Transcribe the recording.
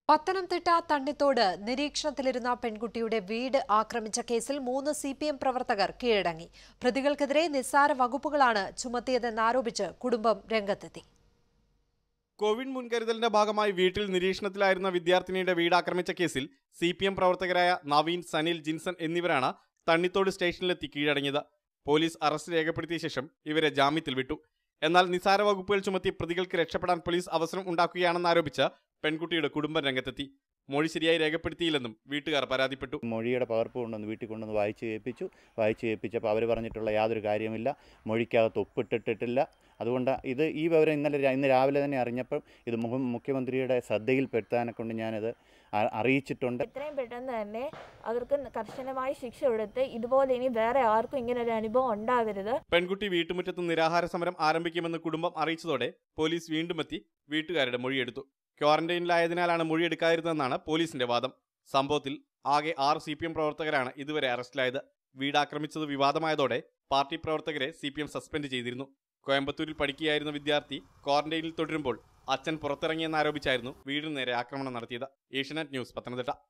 പത്തനംതിട്ട തണ്ണിത്തോട് നിരീക്ഷണത്തിലിരുന്ന പെൺകുട്ടിയുടെ വീട് ആക്രമിച്ച കേസിൽ മൂന്ന് സി പി എം പ്രവർത്തകർ കീഴടങ്ങി പ്രതികൾക്കെതിരെ നിസ്സാര വകുപ്പുകളാണ് ചുമത്തിയതെന്നാരോപിച്ച് കുടുംബം രംഗത്തെത്തി കോവിഡ് മുൻകരുതലിന്റെ ഭാഗമായി വീട്ടിൽ നിരീക്ഷണത്തിലായിരുന്ന വിദ്യാർത്ഥിനിയുടെ വീട് ആക്രമിച്ച കേസിൽ സി പി എം പ്രവർത്തകരായ നവീൻ സനിൽ ജിൻസൺ എന്നിവരാണ് തണ്ണിത്തോട് സ്റ്റേഷനിലെത്തി കീഴടങ്ങിയത് പോലീസ് അറസ്റ്റ് രേഖപ്പെടുത്തിയ ശേഷം ഇവരെ ജാമ്യത്തിൽ വിട്ടു എന്നാൽ നിസാര വകുപ്പുകൾ ചുമത്തി പ്രതികൾക്ക് രക്ഷപ്പെടാൻ പോലീസ് അവസരം ഉണ്ടാക്കുകയാണെന്നാരോപിച്ച് പെൺകുട്ടിയുടെ കുടുംബം രംഗത്തെത്തി മൊഴി ശരിയായി രേഖപ്പെടുത്തിയില്ലെന്നും വീട്ടുകാർ പരാതിപ്പെട്ടു മൊഴിയുടെ പകർപ്പ് കൊണ്ടുവന്ന് വീട്ടിൽ കൊണ്ടുവന്ന് വായിച്ച് കേൾപ്പിച്ചു വായിച്ച് കേൾപ്പിച്ചപ്പോൾ അവർ പറഞ്ഞിട്ടുള്ള യാതൊരു കാര്യമില്ല മൊഴിക്കകത്ത് ഒപ്പിട്ടിട്ടിട്ടില്ല അതുകൊണ്ട് ഇത് ഈ വിവരം ഇന്നലെ രാ- ഇന്ന് രാവിലെ തന്നെ അറിഞ്ഞപ്പോൾ ഇത് മുഖ മുഖ്യമന്ത്രിയുടെ ശ്രദ്ധയിൽപ്പെടുത്താനെ കൊണ്ട് ഞാനത് അ- അറിയിച്ചിട്ടുണ്ട് എത്രയും പെട്ടെന്ന് തന്നെ അവർക്ക് കർശനമായ ശിക്ഷ കൊടുത്ത് ഇതുപോലെ ഇനി വേറെ ആർക്കും ഇങ്ങനെ ഒരു അനുഭവം ഉണ്ടാവരുത് പെൺകുട്ടി വീട്ടുമുറ്റത്ത് നിരാഹാര സമരം ആരംഭിക്കുമെന്ന് കുടുംബം അറിയിച്ചതോടെ പോലീസ് വീണ്ടും എത്തി വീട്ടുകാരുടെ മൊഴിയെടുത്തു ക്വാറന്റൈനിലായതിനാലാണ് മൊഴിയെടുക്കാതിരുന്നതെന്നാണ് പോലീസിന്റെ വാദം സംഭവത്തിൽ ആകെ ആറ് സി പി എം പ്രവർത്തകരാണ് ഇതുവരെ അറസ്റ്റിലായത് വീട് ആക്രമിച്ചത് വിവാദമായതോടെ പാർട്ടി പ്രവർത്തകരെ സി പി എം സസ്പെൻഡ് ചെയ്തിരുന്നു കോയമ്പത്തൂരിൽ പഠിക്കുകയായിരുന്ന വിദ്യാർത്ഥി ക്വാറന്റൈനിൽ തുടരുമ്പോൾ അച്ഛൻ പുറത്തിറങ്ങിയെന്നാരോപിച്ചായിരുന്നു വീടിന് നേരെ ആക്രമണം നടത്തിയത് ഏഷ്യനെറ്റ് ന്യൂസ് പത്തനംതിട്ട